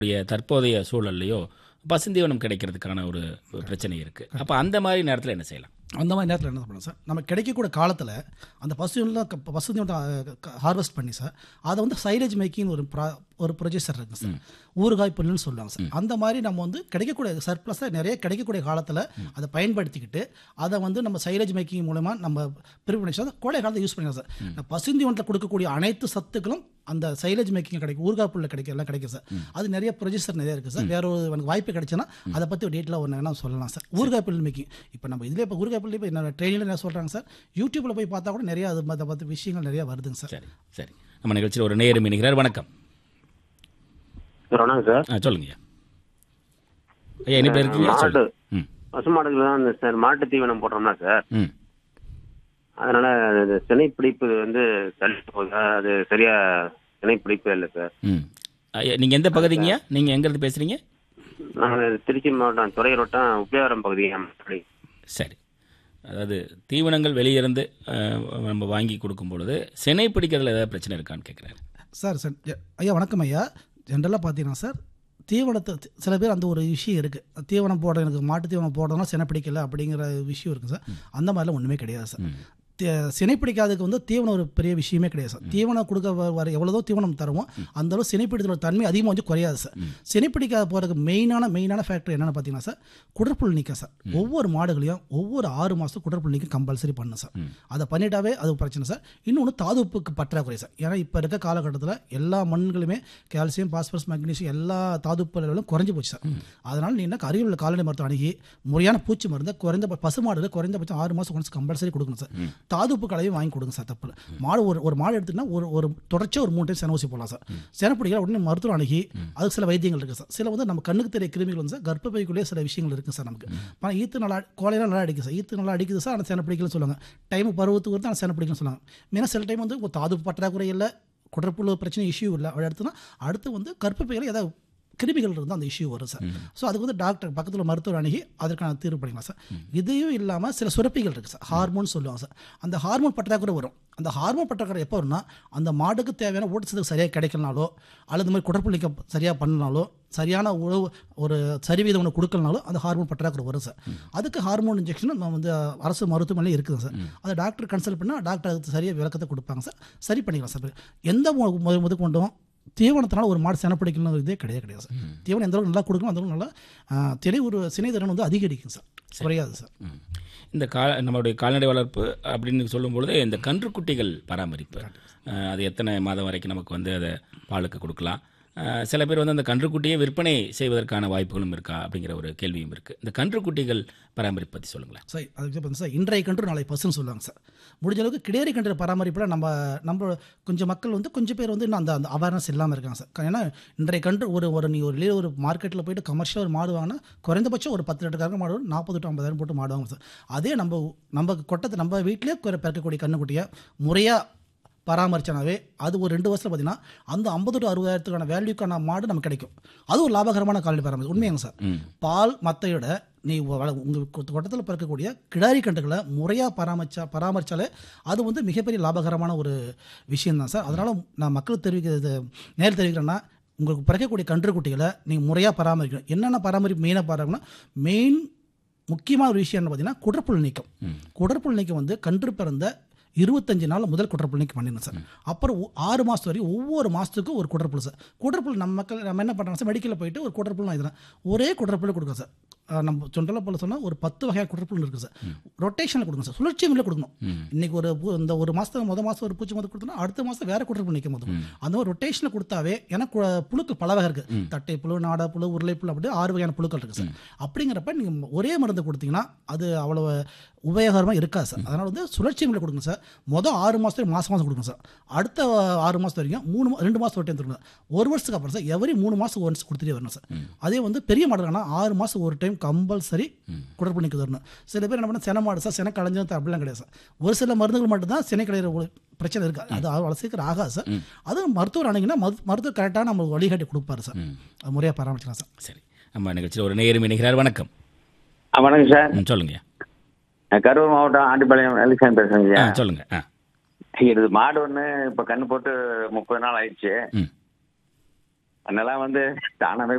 உடைய தற்போதைய சூழல்லையோ பசுந்தீவனம் கிடைக்கிறதுக்கான ஒரு பிரச்சனை இருக்கு அப்ப அந்த மாதிரி நேரத்துல என்ன செய்யலாம் அந்த மாதிரி நேரத்தில் என்ன பண்ணலாம் சார் நம்ம கிடைக்கக்கூடிய காலத்தில் அந்த பசுலாம் பசுதியோட ஹார்வெஸ்ட் பண்ணி சார் அதை வந்து சைலேஜ் மேக்கிங் ஒரு ப்ரா ஒரு ப்ரொஜெக்டர் இருக்குது சார் ஊறுகாய் புல்லுன்னு சொல்லுவாங்க சார் அந்த மாதிரி நம்ம வந்து கிடைக்கக்கூடிய சர்ப்ளஸாக நிறைய கிடைக்கக்கூடிய காலத்தில் அதை பயன்படுத்திக்கிட்டு அதை வந்து நம்ம சைலேஜ் மேக்கிங் மூலமாக நம்ம பிரிவு பண்ணி கோடை காலத்தை யூஸ் பண்ணிக்கலாம் சார் இந்த பசுந்தீவனத்தில் கொடுக்கக்கூடிய அனைத்து சத்துக்களும் அந்த சைலேஜ் மேக்கிங் கிடைக்கும் ஊறுகாய் புல்ல கிடைக்கும் எல்லாம் கிடைக்கும் சார் அது நிறைய ப்ரொஜெக்டர் நிறைய இருக்குது சார் வேற ஒரு எனக்கு வாய்ப்பு கிடைச்சுன்னா அதை பற்றி ஒரு டேட்டில் ஒன்று வேணால் சொல்லலாம் சார் ஊறுகாய் புல் மேக்கிங் இப்போ நம்ம இதில் இப்போ ஊறுகாய் புல் இப்போ என்ன ட்ரெயினில் என்ன சொல்கிறாங்க சார் யூடியூப்பில் போய் பார்த்தா கூட நிறைய அது அதை பற்றி விஷயங்கள் நிறைய வருதுங்க சார் சரி சரி நம்ம நிகழ்ச்சியில் ஒரு நேரம் இணைகிறார் வணக்கம் சார் வணக்கம் சார் ஆ சொல்லுங்க ஐயா என்ன பேர் இருக்கீங்க மாடு சொல்லு. ம் பசு மாடுகள் தான் இந்த சார் மாட்டு தீவனம் போடுறோம்னா சார் ம் அதனால இந்த சினை பிடிப்பு வந்து தள்ளி போகுதா அது சரியா சினை பிடிப்பு இல்லை சார் ம் ஐயா நீங்க எந்த பகுதிங்கய்யா நீங்க எங்க இருந்து பேசுறீங்க நாங்கள் திருச்சி மாவட்டம் துறையூரோட்டம் உப்பியாவரம் பகுதி அப்படி சரி அதாவது தீவனங்கள் வெளியிருந்து அஹ், நம்ம வாங்கி கொடுக்கும் பொழுது சினை பிடிக்கிறதுல ஏதாவது பிரச்சனை இருக்கான்னு கேட்குறாரு சார் சார் ஜ- ஐயா வணக்கம் ஐயா ஜென்ரலாக பார்த்தீங்கன்னா சார் தீவனத்தை தி- சில பேர் அந்த ஒரு விஷயம் இருக்குது தீவனம் போட எனக்கு மாட்டு தீவனம் போடணும் சினை பிடிக்கல அப்படிங்கிற விஷயம் இருக்குது சார் அந்த மாதிரிலாம் ஒன்றுமே கிடையாது சார் தி- சினை பிடிக்காததுக்கு வந்து தீவனம் ஒரு பெரிய விஷயமே கிடையாது சார் தீவனம் கொடுக்க வ- வர எவ்வளோதோ தீவனம் தருவோம் அந்த அளவு சினைப்பிடித்தலோட தன்மை அதிகமாக வந்து குறையாது சார் சினைப்பிடிக்காத போகிறதுக்கு மெயினான மெயினான ஃபேக்டர் என்னென்னு பார்த்தீங்கன்னா சார் குடற்புல் நீக்கம் சார் ஒவ்வொரு மாடுகளையும் ஒவ்வொரு ஆறு மாதத்துக்கு குடற்புல் நீக்கம் கம்பல்சரி பண்ணணும் சார் அதை பண்ணிட்டாவே அது பிரச்சனை சார் இன்னொன்று தாதுப்புக்கு பற்றாக்குறை சார் ஏன்னா இப்போ இருக்க காலகட்டத்தில் எல்லா மண்களுமே கால்சியம் பாஸ்பரஸ் மக்னீசியம் எல்லா தாதுப்பு லெவலும் குறைஞ்சி போச்சு சார் அதனால் நீ என்ன அருகில் உள்ள கால்நடை மருத்துவம் அணுகி முறையான பூச்சி மருந்து குறைந்த பசு மாடுகள் குறைந்தபட்சம் ஆறு மாதம் கொண்டு கம்பல்சரி கொடுக்கணும் சார் தாதுப்பு கலவையும் வாங்கி கொடுங்க சார் தப்பு இல்ல. மாடு ஒரு ஒரு மாடு எடுத்துன்னா ஒரு ஒரு தொடர்ச்சியாக ஒரு மூணு டைம் சென ஊசி போடலாம் சார் சென பிடிக்கல உடனே மருத்துவம் அணுகி அதுக்கு சில வைத்தியங்கள் இருக்குது சார் சில வந்து நம்ம கண்ணுக்கு தெரிய கிருமிகள் வந்து சார் கர்ப்பப்பைக்குள்ளேயே சில விஷயங்கள் இருக்குது சார் நமக்கு ஆனால் ஈத்து நல்லா கோலையெல்லாம் நல்லா அடிக்குது சார் ஈத்து நல்லா அடிக்குது சார் ஆனால் சென பிடிக்கலன்னு சொல்லுவாங்க டைம் பருவத்துக்கு வருது ஆனால் சென பிடிக்கலன்னு சொல்லுவாங்க மெயினாக சில டைம் வந்து ஒரு தாதுப்பு பற்றாக்குறை இல்லை குடற்புழு பிரச்சனை இஷ்யூ இல்லை அவள் எடுத்துனா அடுத்து வந்து கர்ப்பப்பையில் ஏதாவது கிருமிகள் இருந்தால் அந்த இஷ்யூ வரும் சார் ஸோ அதுக்கு வந்து டாக்டர் பக்கத்தில் மருத்துவர் அணுகி அதற்கான தீர்வு பண்ணிக்கலாம் சார் இதையும் இல்லாமல் சில சுரப்பிகள் இருக்குது சார் ஹார்மோன் சொல்லுவாங்க சார் அந்த ஹார்மோன் பற்றாக்குறை வரும் அந்த ஹார்மோன் பற்றாக்குறை எப்போ வரும்னா அந்த மாடுக்கு தேவையான ஊட்டச்சத்து சரியாக கிடைக்கலனாலோ அல்லது இந்த மாதிரி குடற்புள்ளிக்க சரியாக பண்ணனாலோ சரியான உணவு ஒரு சரிவீதம் ஒன்று கொடுக்கலனாலோ அந்த ஹார்மோன் பற்றாக்குறை வரும் சார் அதுக்கு ஹார்மோன் இன்ஜெக்ஷன் நம்ம வந்து அரசு மருத்துவமனையில் இருக்குது சார் அதை டாக்டர் கன்சல்ட் பண்ணால் டாக்டர் அதுக்கு சரியாக விளக்கத்தை கொடுப்பாங்க சார் சரி பண்ணிக்கலாம் சார் எந்த மு- மு- முது கொண்டும் தீவனத்தினால ஒரு மாடு செனை பிடிக்கணும் இதே கிடையாது கிடையாது சார் தீவனம் எந்த அளவுக்கு நல்லா கொடுக்கணும் அந்த அளவுக்கு நல்லா ஆ, திணை ஒரு சினை திறன் வந்து அதிகரிக்கும் சார் குறையாது சார் ம். இந்த கா நம்மளுடைய கால்நடை வளர்ப்பு அப்படின்னு சொல்லும்பொழுது இந்த கன்றுக்குட்டிகள் பராமரிப்பு அஹ், அது எத்தனை மாதம் வரைக்கும் நமக்கு வந்து அதை பாலுக்கு கொடுக்கலாம் அஹ், சில பேர் வந்து அந்த கன்றுக்குட்டியை விற்பனை செய்வதற்கான வாய்ப்புகளும் இருக்கா அப்படிங்கிற ஒரு கேள்வியும் இருக்குது இந்த கன்றுக்குட்டிகள் பராமரிப்பு பற்றி சொல்லுங்களேன் சார் அதுக்கு வந்து சார் இன்றைய கன்று நாளை பசுன்னு சொல்லுவாங்க சார் முடிஞ்ச அளவுக்கு கிடேரி கன்று பராமரிப்பில் நம்ம நம்ம கொஞ்சம் மக்கள் வந்து கொஞ்சம் பேர் வந்து இன்னும் அந்த அந்த அவேர்னஸ் இல்லாமல் இருக்காங்க சார் ஏன்னா இன்றைய கன்று ஒரு ஒரு நீ ஒரு வெளியே ஒரு மார்க்கெட்டில் போயிட்டு கமர்ஷியல் ஒரு மாடு வாங்கினா குறைந்தபட்சம் ஒரு பத்து லிட்டருக்காக மாடு வரும் நாற்பது டு ஐம்பதாயிரம் போட்டு மாடு வாங்க சார் அதே நம்ம நம்ம கொட்டத்தை நம்ம வீட்டிலே பிறக்கக்கூடிய கண்ணுக்குட்டியை முறையாக பராமரிச்சனாவே அது ஒரு ரெண்டு வருஷத்தில் பார்த்தீங்கன்னா அந்த ஐம்பது டு அறுபதாயிரத்துக்கான வேல்யூக்கான மாடு நமக்கு கிடைக்கும் அது ஒரு லாபகரமான கால்நடை பராமரிப்பு உண்மையாங்க சார் பால் மத்தையோட நீ உங்கள் கொட்டத்தில் பிறக்கக்கூடிய கிடாரி கன்றுகளை முறையாக பராமரிச்சா பராமரித்தாலே அது வந்து மிகப்பெரிய லாபகரமான ஒரு விஷயம்தான் சார் அதனால் நான் மக்களுக்கு தெரிவிக்கிறது நேரில் தெரிவிக்கிறேன்னா உங்களுக்கு பிறக்கக்கூடிய கன்றுக்குட்டிகளை நீங்கள் முறையாக பராமரிக்கணும் என்னென்ன பராமரிப்பு மெயினாக பாருங்கன்னா மெயின் முக்கியமான ஒரு விஷயம் என்ன பார்த்தீங்கன்னா குடற்புல் நீக்கம் குடற்புல் நீக்கம் வந்து கன்று பிறந்த இருபத்தஞ்சு நாள் முதல் குடற்புல் நீக்கம் பண்ணிடணும் சார் அப்புறம் ஒ- ஆறு மாதம் வரைக்கும் ஒவ்வொரு மாதத்துக்கும் ஒரு குடற்புல் சார் குடற்புல் நம்ம மக்கள் நம்ம என்ன பண்ணுறாங்க சார் மெடிக்கலில் போயிட்டு ஒரு குடற்புல் நான் இதெல்லாம் ஒரே குடற்புல் கொடுக்கும் சார் அஹ் நம்ம சொண்டல போல சொன்னால் ஒரு பத்து வகையான குடற்புல் இருக்குது சார் ரொட்டேஷனில் கொடுங்க சார் சுழற்சி முறையில் கொடுக்கணும் இன்னைக்கு ஒரு பூ- இந்த ஒரு மாதம் முத மாதம் ஒரு பூச்சி மருந்து கொடுத்தோம்னா அடுத்த மாதம் வேற குடற்புல் நிற்கும் போது அந்த மாதிரி ரொட்டேஷனில் கொடுத்தாவே ஏன்னா கு- புழுக்கள் பல வகை இருக்குது தட்டை புழு நாடா புழு உருளை புழு அப்படி ஆறு வகையான புழுக்கள் இருக்குது சார் அப்படிங்கிறப்ப நீங்கள் ஒரே மருந்து கொடுத்தீங்கன்னா அது அவ்வளோ உபயோகரமாக இருக்காது சார் அதனால் வந்து சுழற்சி முறையில் கொடுங்க சார் மொதல் ஆறு மாதத்துக்கு மாதம் மாதம் கொடுங்க சார் அடுத்த ஆறு மாதம் வரைக்கும் மூணு மா- ரெண்டு மாதம் ஒரு டைம் கொடுங்க ஒரு வருஷத்துக்கு அப்புறம் சார் எவரி மூணு மாதம் ஒன்ஸ் கொடுத்துட்டே வரணும் சார் அதே வந்து பெரிய மாடுகள்னா ஆறு மாதம் ஒரு டைம் கம்பல்சரி குடற்பு நிற்க வரணும் சில பேர் என்ன பண்ண சென மாடு சார் சென களைஞ்சு அப்படிலாம் கிடையாது சார் ஒரு சில மருந்துகள் மட்டும்தான் செனை களையிற ஒரு பிரச்சனை இருக்குது அது அவ்வளோ சீக்கிரம் ஆகாது சார் அதுவும் மருத்துவர் அணுகினா மரு- மருத்துவர் கரெக்டாக நம்ம வழிகாட்டி கொடுப்பாரு சார் அது முறையாக பராமரிக்கலாம் சார் சரி நம்ம நிகழ்ச்சியில் ஒரு நேரம் இணைகிறார் வணக்கம் ஆ வணக்கம் சார் ம் சொல்லுங்க நான் கரூர் மாவட்டம் ஆண்டிப்பாளையம் எலிசாமி பேசுறேங்க ஆ ஐயா சொல்லுங்க ஆ இது மாடு ஒன்று இப்போ கண்ணு போட்டு முப்பது நாள் ஆயிடுச்சு ம் அதனால வந்து தானாவே